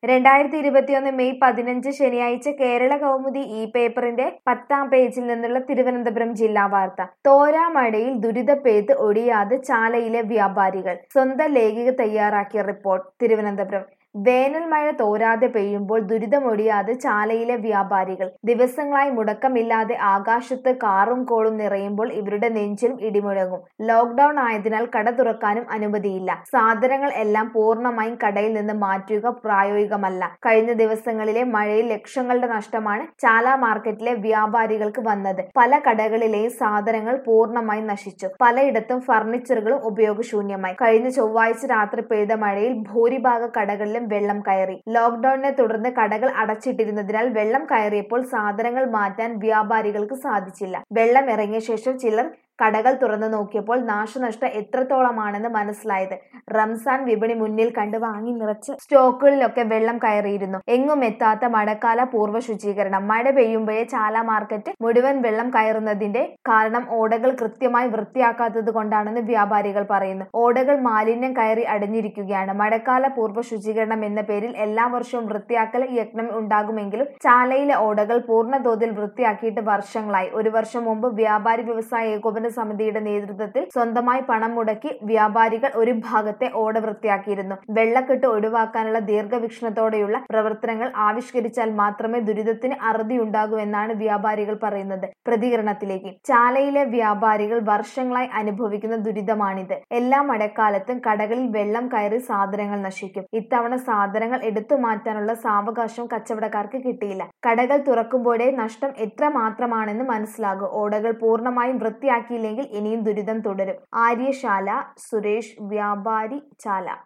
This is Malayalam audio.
രണ്ടായിരത്തി ഇരുപത്തിയൊന്ന് മെയ് പതിനഞ്ച് ശനിയാഴ്ച കേരള കൗമുദി ഈ പേപ്പറിന്റെ പത്താം പേജിൽ നിന്നുള്ള തിരുവനന്തപുരം ജില്ലാ വാർത്ത തോരാമഴയിൽ ദുരിതപ്പേത്ത് ഒടിയാതെ ചാലയിലെ വ്യാപാരികൾ സ്വന്തം ലേഖിക തയ്യാറാക്കിയ റിപ്പോർട്ട് തിരുവനന്തപുരം വേനൽ മഴ തോരാതെ പെയ്യുമ്പോൾ ദുരിതമൊടിയാതെ ചാലയിലെ വ്യാപാരികൾ ദിവസങ്ങളായി മുടക്കമില്ലാതെ ആകാശത്ത് കാറും കോളും നിറയുമ്പോൾ ഇവരുടെ നെഞ്ചിലും ഇടിമുഴങ്ങും ലോക്ക്ഡൌൺ ആയതിനാൽ കട തുറക്കാനും അനുമതിയില്ല സാധനങ്ങൾ എല്ലാം പൂർണ്ണമായും കടയിൽ നിന്ന് മാറ്റുക പ്രായോഗികമല്ല കഴിഞ്ഞ ദിവസങ്ങളിലെ മഴയിൽ ലക്ഷങ്ങളുടെ നഷ്ടമാണ് ചാല മാർക്കറ്റിലെ വ്യാപാരികൾക്ക് വന്നത് പല കടകളിലെയും സാധനങ്ങൾ പൂർണ്ണമായും നശിച്ചു പലയിടത്തും ഫർണിച്ചറുകളും ഉപയോഗശൂന്യമായി കഴിഞ്ഞ ചൊവ്വാഴ്ച രാത്രി പെയ്ത മഴയിൽ ഭൂരിഭാഗ കടകളിലും വെള്ളം കയറി ലോക്ക്ഡൌണിനെ തുടർന്ന് കടകൾ അടച്ചിട്ടിരുന്നതിനാൽ വെള്ളം കയറിയപ്പോൾ സാധനങ്ങൾ മാറ്റാൻ വ്യാപാരികൾക്ക് സാധിച്ചില്ല വെള്ളം ഇറങ്ങിയ ശേഷം ചിലർ കടകൾ തുറന്നു നോക്കിയപ്പോൾ നാശനഷ്ടം എത്രത്തോളമാണെന്ന് മനസ്സിലായത് റംസാൻ വിപണി മുന്നിൽ കണ്ട് വാങ്ങി നിറച്ച് സ്റ്റോക്കുകളിലൊക്കെ വെള്ളം കയറിയിരുന്നു എങ്ങും എത്താത്ത മഴക്കാല പൂർവ്വ ശുചീകരണം മഴ പെയ്യുമ്പോഴേ ചാല മാർക്കറ്റ് മുഴുവൻ വെള്ളം കയറുന്നതിന്റെ കാരണം ഓടകൾ കൃത്യമായി വൃത്തിയാക്കാത്തത് കൊണ്ടാണെന്ന് വ്യാപാരികൾ പറയുന്നു ഓടകൾ മാലിന്യം കയറി അടഞ്ഞിരിക്കുകയാണ് മഴക്കാല പൂർവ്വ ശുചീകരണം എന്ന പേരിൽ എല്ലാ വർഷവും വൃത്തിയാക്കൽ യജ്ഞം ഉണ്ടാകുമെങ്കിലും ചാലയിലെ ഓടകൾ പൂർണ്ണ തോതിൽ വൃത്തിയാക്കിയിട്ട് വർഷങ്ങളായി ഒരു വർഷം മുമ്പ് വ്യാപാരി വ്യവസായ ഏകോപന സമിതിയുടെ നേതൃത്വത്തിൽ സ്വന്തമായി പണം മുടക്കി വ്യാപാരികൾ ഒരു ഭാഗത്തെ ഓട വൃത്തിയാക്കിയിരുന്നു വെള്ളക്കെട്ട് ഒഴിവാക്കാനുള്ള ദീർഘവീക്ഷണത്തോടെയുള്ള പ്രവർത്തനങ്ങൾ ആവിഷ്കരിച്ചാൽ മാത്രമേ ദുരിതത്തിന് അറുതിയുണ്ടാകൂ എന്നാണ് വ്യാപാരികൾ പറയുന്നത് പ്രതികരണത്തിലേക്ക് ചാലയിലെ വ്യാപാരികൾ വർഷങ്ങളായി അനുഭവിക്കുന്ന ദുരിതമാണിത് എല്ലാ മഴക്കാലത്തും കടകളിൽ വെള്ളം കയറി സാധനങ്ങൾ നശിക്കും ഇത്തവണ സാധനങ്ങൾ എടുത്തു മാറ്റാനുള്ള സാവകാശം കച്ചവടക്കാർക്ക് കിട്ടിയില്ല കടകൾ തുറക്കുമ്പോഴേ നഷ്ടം എത്ര മാത്രമാണെന്ന് മനസ്സിലാകും ഓടകൾ പൂർണ്ണമായും വൃത്തിയാക്കിയില്ലെങ്കിൽ ഇനിയും ദുരിതം തുടരും ആര്യശാല സുരേഷ് വ്യാപാരി ചാല